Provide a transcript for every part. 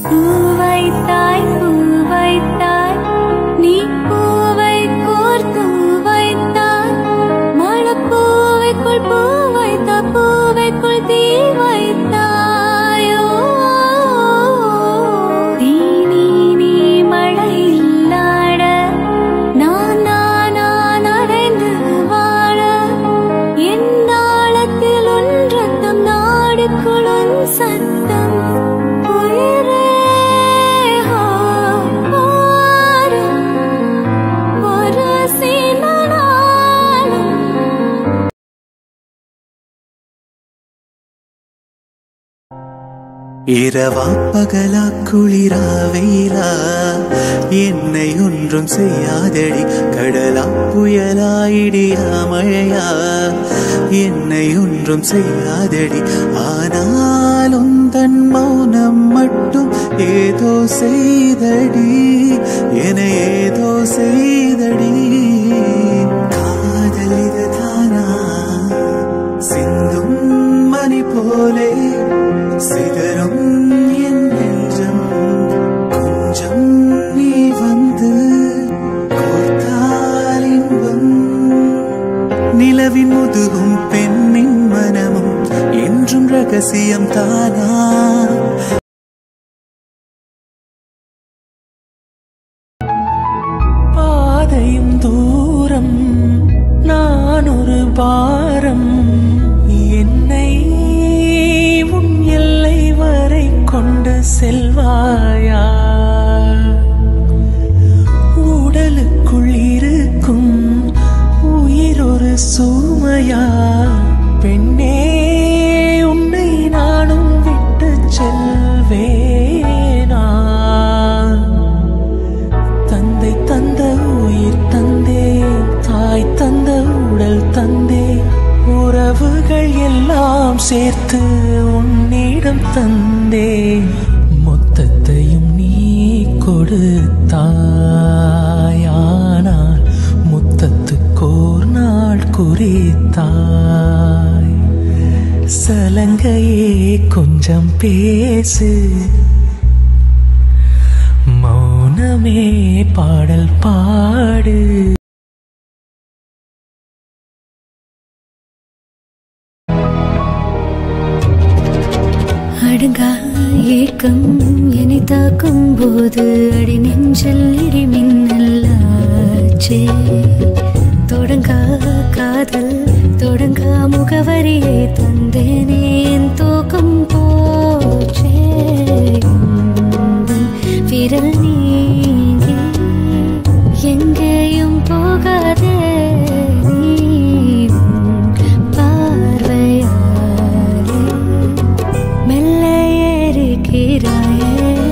பூவைத்தாய் பூவைத்தாய் நீ பூவை கோர்த்து வைத்தாய் மணப்பூவைக்குள் பூ வைத்த பூவைக்குள் தீ வைத்தாயோ தீ நீ நீ மழை இல்லாட நான் நான் நான் அடைந்து வாழ என் நாளத்தில் ஒன்றத்தம் நாடுக்குளும் சத்தம் உயிரே ஹோ, வாரும் ஒரு சில நாளும் இரவா பகலா குளிரா வெயிலா என்னை ஒன்றும் செய்யாதடி கடலா புயலா இடியா மழையா என்னை ஒன்றும் செய்யாதடி ஆனாலும் தன் மௌனம் மட்டும் ஏதோ செய்தடி என ஏதோ செய்தடி காதல் இதுதானா சிந்தும் மணி போலே சிதறும் என் நெஞ்சம் கொஞ்சம் நீ வந்து கோர்த்தால் இன்பம் நிலவின் முதுகும் பெண்ணின் மனமும் என்றும் ரகசியம் தானா பாதையும் தூரம் நான் ஒரு பாரம் என்னை உன் எல்லை வரை கொண்டு செல்வாயா உடலுக்குள் இருக்கும் உயிர் ஒரு சுமையா பெண்ணே உன்னை நானும் விட்டு செல்வேனா தந்தை தந்த உயிர் தந்தே தாய் தந்த உடல் தந்தே உறவுகள் எல்லாம் சேர்த்து உன்னிடம் தந்தே மொத்தத்தையும் நீ கொடுத்தாயானால் முத்தத்துக்கோர் நாள் குறித்தாய் சலங்கையே கொஞ்சம் பேசு மௌனமே பாடல் பாடு அடங்கா ஏக்கம் என்னை தாக்கும் போது அடி நெஞ்சல் இடி மின்னல்லாச்சே தொடங்கா காதல் தொடங்கா முகவரியை தந்தேனே என் தூக்கம் போச்சே உந்தன் விரல் நீங்கி எங்கேயும் போகாதே நீ உன் பார்வையாலே மெல்ல ஏறுகிறாயே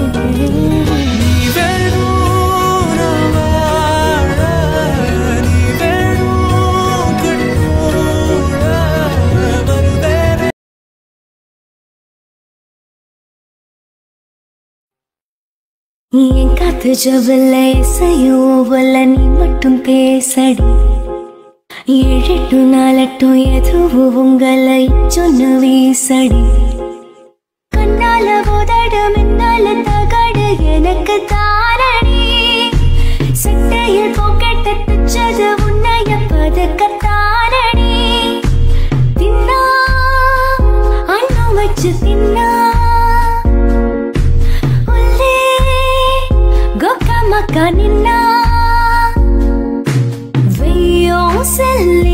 என் காத்து ஜவல்ல இசையும் ஓவல்ல நீ மட்டும் பேசடி ஏழெட்டு நாளட்டும் எதுவும் உங்களை சொன்ன வீசடி கண்ணால உதடு மின்னால தகடு எனக்கு தானடி சட்டையில் போக்கெட்ட தச்சது உன்னைய பதுக்கத்தானடி தின்னா அண்ணம் வச்சு தின்னா உள்ளே கொக்க மக்கா நின்னா வெய்யோம் செல்லி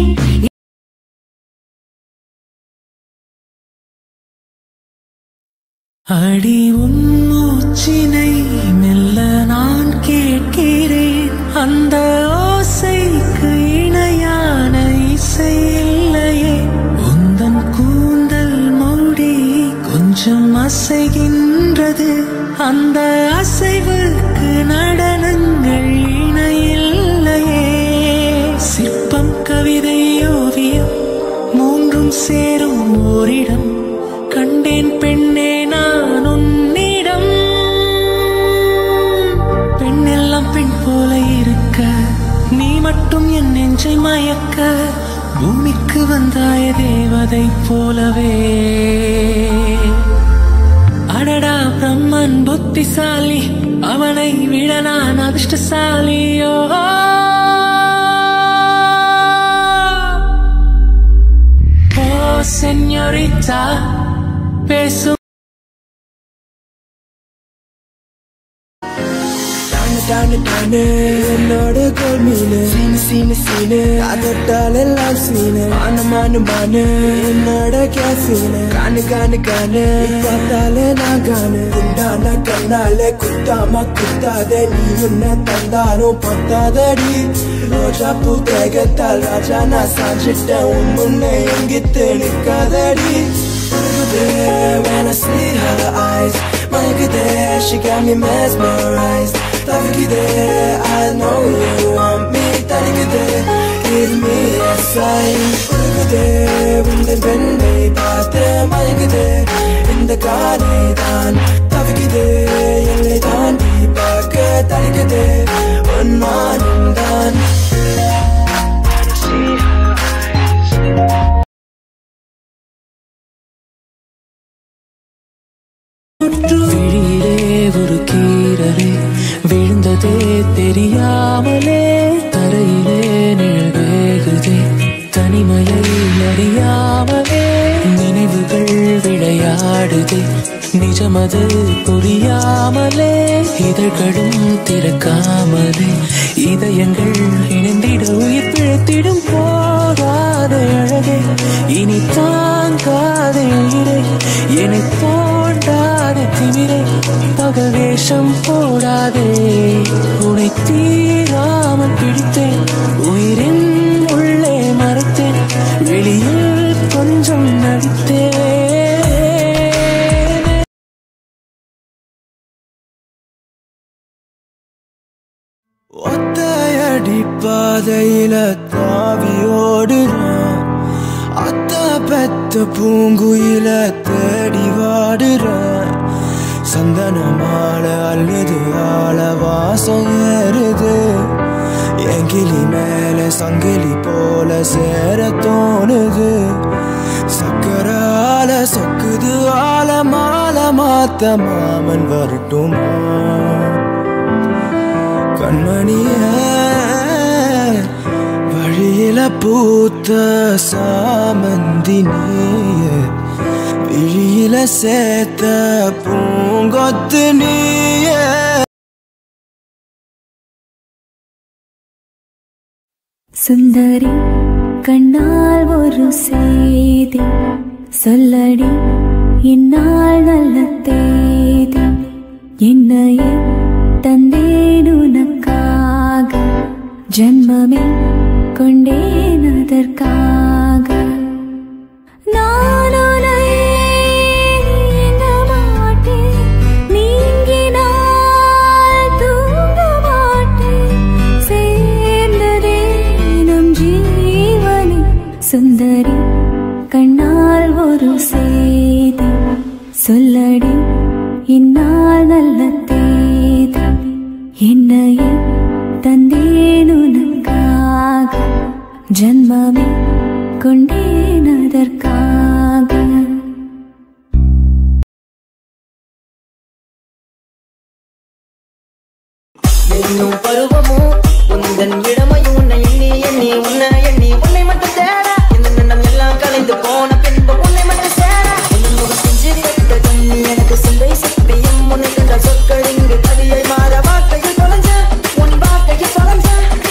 அடி உன் மூச்சினை மெல்ல நான் கேட்கிறேன் அந்த ஓசைக்கு இணையான இசை இல்லையே உந்தன் கூந்தல் மூடி கொஞ்சம் அசைகின்றது அந்த அசைவுக்கு நடனங்கள் இணையில்லையே சிற்பம் கவிதை ஓவியம் மூன்றும் சேரும் ஓரிடம் கண்டேன் பெண்ணே நான் உன்னிடம் பெண்ணெல்லாம் பெண் போல இருக்க நீ மட்டும் என் நெஞ்சை மயக்க பூமிக்கு வந்தாய தேவதை போலவே அடடா பிரம்மன் புத்திசாலி அவனை விட நான் அதிர்ஷ்டசாலியோ ஓ செஞ்சோரிட்டா பேசும் டானு டானு டானு என்னோட கோல் மீனு சீனு சீனு சீனு அதட்டால் எல்லாம் சீனு மானு மானு மானு என்னோட கேசீனு கானு கானு கானு பார்த்தாலே நான் கானு குண்டான கண்ணாலே குத்தாம குத்தாதே நீ உன்னை தந்தாலும் பத்தாதடி ரோஜா பூ தேகத்தால் ராஜா நான் சாஞ்சிட்டேன் உன் முன்னே எங்கிட்டு நிற்காதடி When I see her eyes My there, she got me mesmerized Taviki there, I know you want me Taviki there, give me a sign Taviki there, உந்தன் பெண்ணை பார்த்தேன் மயங்குதேன் இந்த காலை தான் தவிக்குதே என்னை தாண்டி பார்க்க தடுக்குதே உன் மானம் தான் விழியிலே ஒரு கீரலே விழுந்ததே தெரியாமலே தரையிலே நிழல் வேகுதே தனிமையை அறியாமலே நினைவுகள் விளையாடுதே நிஜமது புரியாமலே இதழ்களும் திறக்காமலே இதயங்கள் இணைந்திட உயிர் பிழைத்திடும் போகாத அழகே இனி தாங்காத உயிரை என்னை தோண்டாத திமிரை பகல் வேஷம் போடாதே உனை தீராமல் பிடித்தேன் உயிரின் உள்ளே மறைத்தேன் வெளியில் கொஞ்சம் நடித்தேன் ஒத்தையடி பாதையில தாவி ஓடுறேன் அத்த பெத்த பூங்குயில தேடி வாடுறேன் சந்தன மாலை அள்ளுது ஆள வாசம் ஏறுது என் கிளி மேல சங்கிலி போல சேர தோணுது சக்கர ஆல சொக்குது ஆல மாலை மாத்த மாமன் வரட்டுமா கண்மணிய வழியில பூத்த சாமந்தி நீய விழியில சேர்த்த பூங்கொத்து நீய சுந்தரி கண்ணால் ஒரு செய்தி சொல்லடி என்னால் நல்ல தேதி என்னையே தந்தேன் உனக்காக ஜன்மமே கொண்டேன் அதற்காக நான் உன்னை எண்ண மாட்டேன். நீங்கினால் தூங்க மாட்டேன். சேர்ந்ததே நம் ஜீவனே. சுந்தரி கண்ணால் ஒரு செய்தி சொல்லடி இந்நாள் நல்ல தேதி என்னையே தந்தேன் உனக்காக ஜன்மமே கொண்டேன் அதற்காக என்னும் பருவமும் உந்தன் இளமையும் உன்னை எண்ணி எண்ணி உன்னை எண்ணி உன்னை மட்டும் தேட இந்த நின்னம் எல்லாம் கலைந்து போன பின்பு உன்னை மட்டும் சேர உன் முகம் செஞ்சு கட்ட கண்ணி எனக்கு சிந்தை சக்தியும் உன்னை கண்ட சொற்கள் இங்கு கவியை மாற வார்த்தையில் தொலைஞ்ச உன் வார்த்தையில் தொலைஞ்ச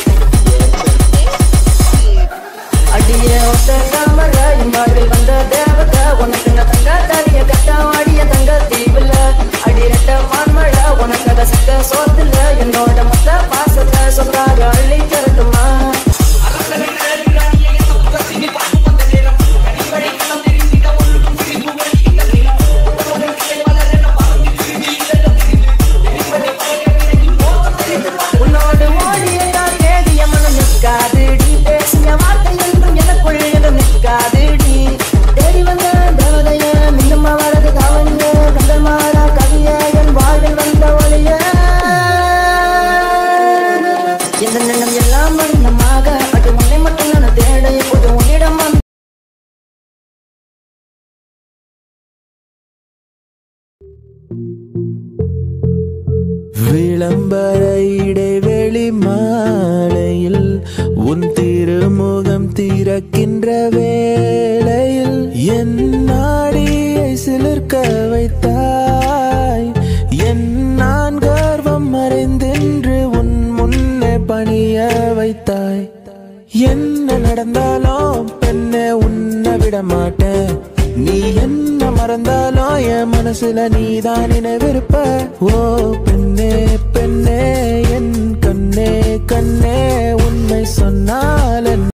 அடிய ஒத்த தாமர என் வாழ்வில் வந்த தேவத உனக்கு நான் தங்க தனிய கட்ட ஆடிய தங்க தீவுல அடிரட்ட மான்மழ உனக்கு அதை சக்க சோத்துல என்னோட மொத்த பாசத்தை சொல்லாத அள்ளி தரட்டுமா உன்னோடு ஓடிய தேடிய மனம் நிற்காதுடி பேசிய வார்த்தை என்றும் எனக்குள் எதுவும் நிற்காதுடி தேடி வந்த தேவதைய மீண்டும் அவரது கவனிய கந்தல் மாறா கவிய என் வாழ்வில் வந்த ஒளிய எந்த நிலம் எல்லாம் விளம்பர இடைவெளி மாலையில் உன் திருமுகம் திறக்கின்ற வேளையில் என் நாடியை சிலிர்க்க வைத்தாய் என் நான் கர்வம் மறைந்தென்று உன் முன்னே பணிய வைத்தாய் என்ன நடந்தாலும் பெண்ணே உன்னை விட மாட்டேன் நீ என்ன மறந்தாலும் என் மனசுல நீதான் நினைவிருப்ப ஓ பெண்ணே பெண்ணே என் கண்ணே கண்ணே உண்மை சொன்னால் என்ன